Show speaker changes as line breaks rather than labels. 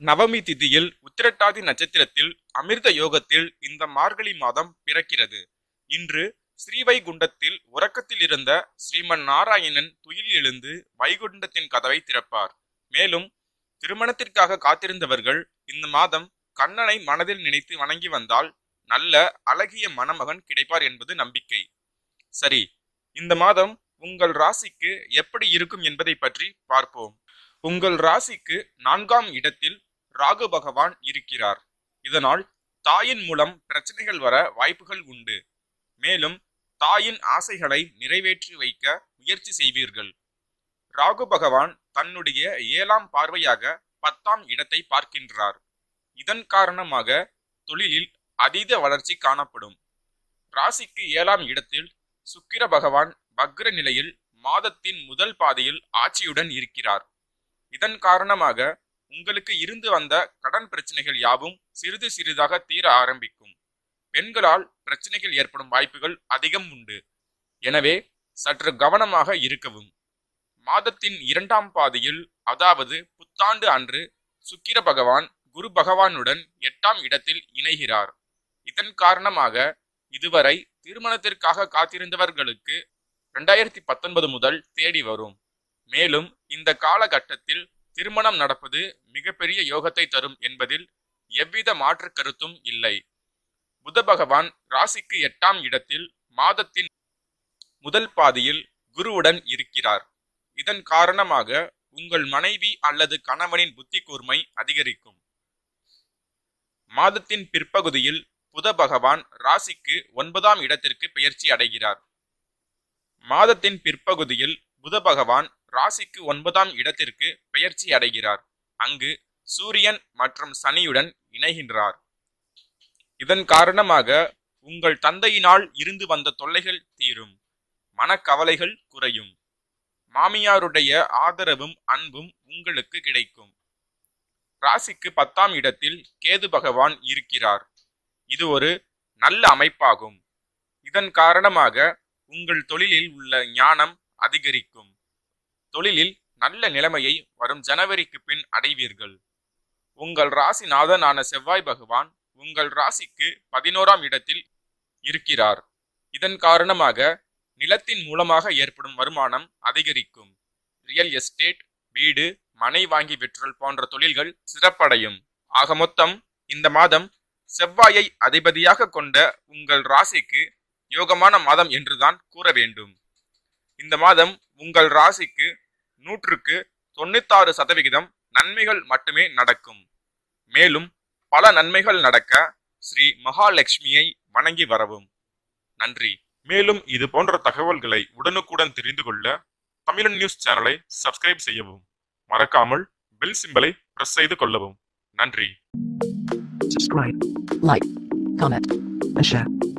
நவமி திதியில் உத்திரட்டாதி நட்சத்திரத்தில் அமிர்த யோகத்தில் இந்த மார்கழி மாதம் பிறக்கிறது இன்று ஸ்ரீவைகுண்டத்தில் உறக்கத்தில் இருந்த ஸ்ரீமன் நாராயணன் துயில் எழுந்து வைகுண்டத்தின் கதவை திறப்பார் மேலும் திருமணத்திற்காக காத்திருந்தவர்கள் இந்த மாதம் கண்ணனை மனதில் நினைத்து வணங்கி வந்தால் நல்ல அழகிய மணமகன் கிடைப்பார் என்பது நம்பிக்கை சரி இந்த மாதம் உங்கள் ராசிக்கு எப்படி இருக்கும் என்பதை பற்றி பார்ப்போம் உங்கள் ராசிக்கு நான்காம் இடத்தில் ராகு பகவான் இருக்கிறார் இதனால் தாயின் மூலம் பிரச்சனைகள் வர வாய்ப்புகள் உண்டு மேலும் தாயின் ஆசைகளை நிறைவேற்றி வைக்க முயற்சி செய்வீர்கள் ராகு பகவான் தன்னுடைய ஏழாம் பார்வையாக பத்தாம் இடத்தை பார்க்கின்றார் இதன் காரணமாக தொழிலில் அதீத வளர்ச்சி காணப்படும் ராசிக்கு ஏழாம் இடத்தில் சுக்கிர பகவான் வக்ர நிலையில் மாதத்தின் முதல் பாதையில் ஆட்சியுடன் இருக்கிறார் இதன் காரணமாக உங்களுக்கு இருந்து வந்த கடன் பிரச்சனைகள் யாவும் சிறிது சிறிதாக தீர ஆரம்பிக்கும் பெண்களால் பிரச்சனைகள் ஏற்படும் வாய்ப்புகள் அதிகம் உண்டு எனவே சற்று கவனமாக இருக்கவும் மாதத்தின் இரண்டாம் பாதையில் அதாவது புத்தாண்டு அன்று சுக்கிர பகவான் குரு பகவானுடன் எட்டாம் இடத்தில் இணைகிறார் இதன் காரணமாக இதுவரை திருமணத்திற்காக காத்திருந்தவர்களுக்கு ரெண்டாயிரத்தி பத்தொன்பது முதல் தேடி வரும் மேலும் இந்த காலகட்டத்தில் திருமணம் நடப்பது மிகப்பெரிய யோகத்தை தரும் என்பதில் எவ்வித மாற்று கருத்தும் இல்லை புத பகவான் ராசிக்கு எட்டாம் இடத்தில் மாதத்தின் முதல் பாதியில் குருவுடன் இருக்கிறார் இதன் காரணமாக உங்கள் மனைவி அல்லது கணவனின் புத்தி கூர்மை அதிகரிக்கும் மாதத்தின் பிற்பகுதியில் புத பகவான் ராசிக்கு ஒன்பதாம் இடத்திற்கு பெயர்ச்சி அடைகிறார் மாதத்தின் பிற்பகுதியில் புத பகவான் ராசிக்கு ஒன்பதாம் இடத்திற்கு பெயர்ச்சி அடைகிறார் அங்கு சூரியன் மற்றும் சனியுடன் இணைகின்றார் இதன் காரணமாக உங்கள் தந்தையினால் இருந்து வந்த தொல்லைகள் தீரும் மனக்கவலைகள் குறையும் மாமியாருடைய ஆதரவும் அன்பும் உங்களுக்கு கிடைக்கும் ராசிக்கு பத்தாம் இடத்தில் கேது பகவான் இருக்கிறார் இது ஒரு நல்ல அமைப்பாகும் இதன் காரணமாக உங்கள் தொழிலில் உள்ள ஞானம் அதிகரிக்கும் தொழிலில் நல்ல நிலைமையை வரும் ஜனவரிக்கு பின் அடைவீர்கள் உங்கள் ராசிநாதனான செவ்வாய் பகவான் உங்கள் ராசிக்கு பதினோராம் இடத்தில் இருக்கிறார் இதன் காரணமாக நிலத்தின் மூலமாக ஏற்படும் வருமானம் அதிகரிக்கும் ரியல் எஸ்டேட் வீடு மனை வாங்கி விற்றல் போன்ற தொழில்கள் சிறப்படையும் ஆக மொத்தம் இந்த மாதம் செவ்வாயை அதிபதியாக கொண்ட உங்கள் ராசிக்கு யோகமான மாதம் என்றுதான் கூற வேண்டும் இந்த மாதம் உங்கள் ராசிக்கு நூற்றுக்கு தொண்ணூத்தாறு சதவிகிதம் நன்மைகள் மட்டுமே நடக்கும் மேலும் பல நன்மைகள் நடக்க ஸ்ரீ மகாலட்சுமியை வணங்கி வரவும் நன்றி மேலும் இது போன்ற தகவல்களை உடனுக்குடன் தெரிந்து கொள்ள தமிழன் நியூஸ் சேனலை சப்ஸ்கிரைப் செய்யவும் மறக்காமல் பெல் சிம்பலை பிரஸ் செய்து கொள்ளவும் நன்றி
subscribe, like, comment, and share.